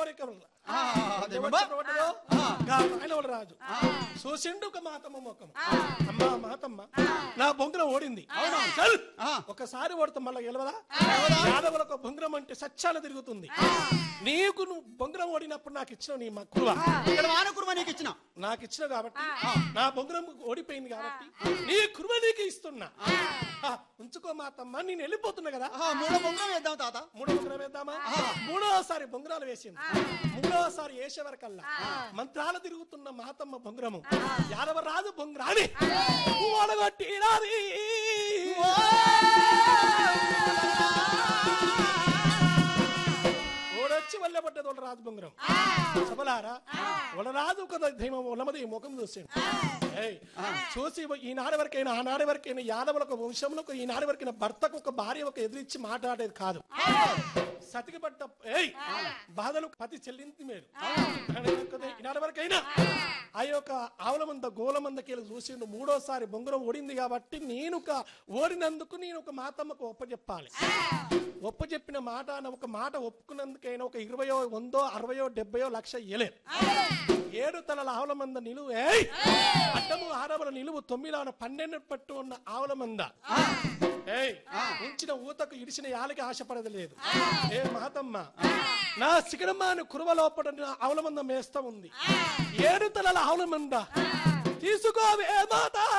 కోరిక వల్ల. ఆ, అదే ఎవరు బాబా. చెప్పబడ్డదో? గా ఆయన రాజు చూసిండు ఒక మాతమ్మ ముఖం అమ్మా మాతమ్మ నా బొంగురం ఓడింది చల్ ఆ. ఒకసారి ఓడితే మళ్ళీ గెలవదా యాదవులకు బొంగురం అంటే సచ్చాల తిరుగుతుంది నీకు నువ్వు బొంగురం ఓడినప్పుడు నాకు ఇచ్చిన నీ మక్కువ ఇక్కడ వాన కుర్మ నీకు ఇచ్చిన నాకు ఇచ్చిన కాబట్టి నా బొంగురం ఓడిపోయింది కాబట్టి నీ కుర్మ నీకు ఇస్తున్నా ఆ, ఉంచుకో మాతమ్మ నేను వెళ్ళిపోతున్నా కదా ఆహా, మూడో బొంగరం వేద్దాం తాత మూడో బొంగరం వేద్దామా మూడోసారి బొంగరాలు వేసింది మూడోసారి వేసే వరకల్లా మంత్రాలు తిరుగుతున్న మాతమ్మ బొంగరము యాదవ రాజు బొంగరాని ఓడగొట్టినాది ఓడొచ్చి వల్లబడ్డది వాళ్ళ రాజు బొంగరం సబలారా వాళ్ళ రాజు ఒక దైవం ఒలమది ముఖం చూసిండు ఏయ్, చూసి ఈనాడు వరకైనా ఆనాడు వరకైనా యాదవులకు వంశంలో ఈనాడు వరకైనా భర్తకు ఒక భార్య ఒక ఎదిరించి మాట్లాడేది కాదు సతికి పడ్డ ఏయ్ బాధలు పతి చెల్లింది మీరు ఈనాడు వరకైనా ఆ యొక్క ఆవుల మంద గోల మందకి చూసిండు మూడోసారి బొంగరం ఓడింది కాబట్టి నేను ఒక ఓడినందుకు నేను ఒక మాతమ్మకు ఒప్పచెప్పాలి ఒప్పచెప్పిన మాట అన్న ఒక మాట ఒప్పుకున్నందుకైనా ఒక ఇరవయో వందో అరవయో డెబ్బయో లక్ష ఇయలేదు ఏడు తలల ఆవుల మంద నిలువు ఏయ్! అడ్డము ఆరవల నిలువు తొమ్మిదాన పన్నెండు పట్టు ఉన్న ఆవుల మంద ఏయ్ ఉంచిన ఊతకు ఇడిచిన యాలకి ఆశపడదు లేదు ఏ మహతమ్మ నా శిఖరమాను కురువ లోపల నా ఆవుల మంద మేస్తా ఉంది ఏడు తలల ఆవుల మంద తీసుకోవే మాత